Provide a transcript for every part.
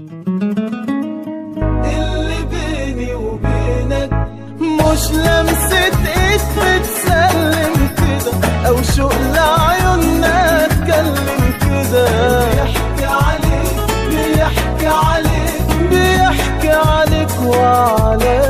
اللي بيني وبينك مش لمسة ايد بتسلم كده او شوق لعيوننا اتكلم كده بيحكي عليك بيحكي عليك بيحكي عليك وعليا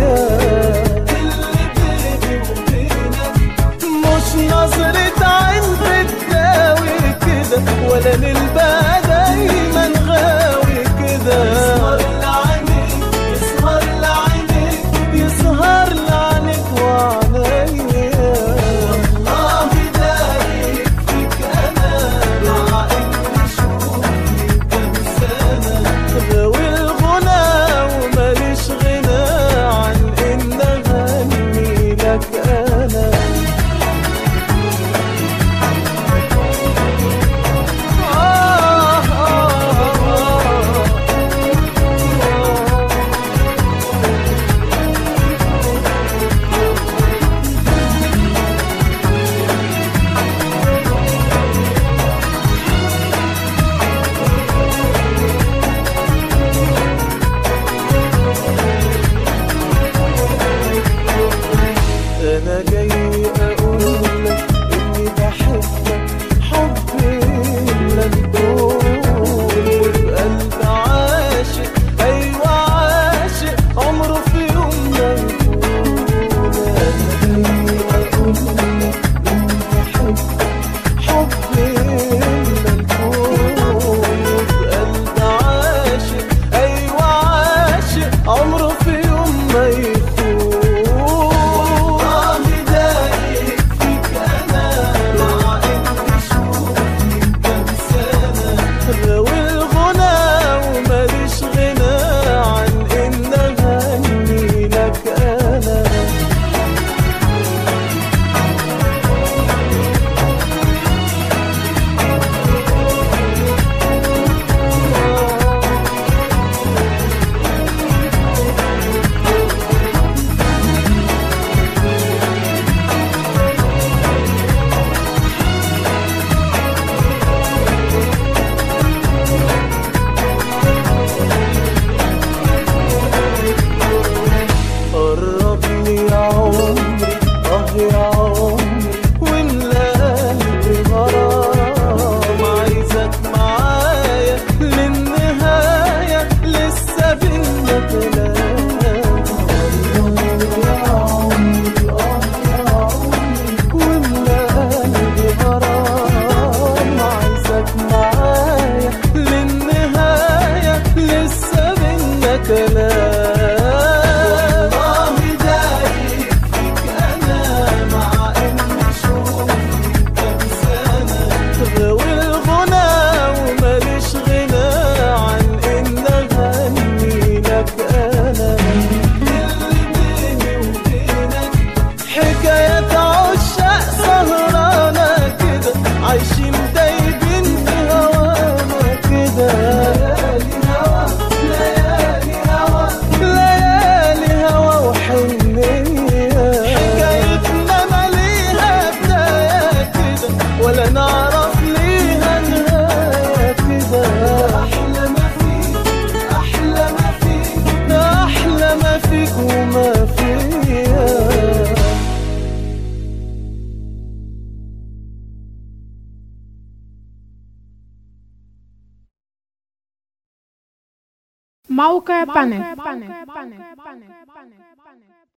اللي بيني وبينك مش نظرة عين بتداوي كده ولا للبقى دايما غاوي كده يسهر لعينيك يسهر لعينيك يسهر لعينيك وعليا والله دايق فيك انا مع اني شوفي كام سنة غاوي الغنى وماليش غنى عن ان اغني لك انا آه آه انا جاي اقول لك اني بحبك حبي مجنون بقلب عاشق ايوه عاشق عمره في يوم ما يكون انا جاي اقول لك اني بحبك حبي مجنون بقلب عاشق ايوه عاشق عمره في يوم ما يكون والله دايق فيك انا مع اني شوفي كام سنه غاوي الغنى وماليش غنى عن ان اغني لك انا قربني يا عمري اه يا عمري واملى قلبي غرام عايزك معايا للنهاية لسه بينا كلام قربني يا عمري اه يا عمري واملى قلبي غرام عايزك معايا للنهاية لسه بينا كلام والله دايق فيك أنا مع إني شوفي كام سنة غاوي الغنى وماليش غنى عن إن أغني لك أنا اللي بيني وبينك حكاية عشاق سهرانة كده عايشين دايبين في هوانا كده ليالي هوا ليالي هوا ليالي هوا وحنية حكايتنا ماليها بداية كده ولا نعرف ليها نهاية كده أحلى ما فيك أحلى ما فيك أحلى ما فيك وما فيا موقع بانل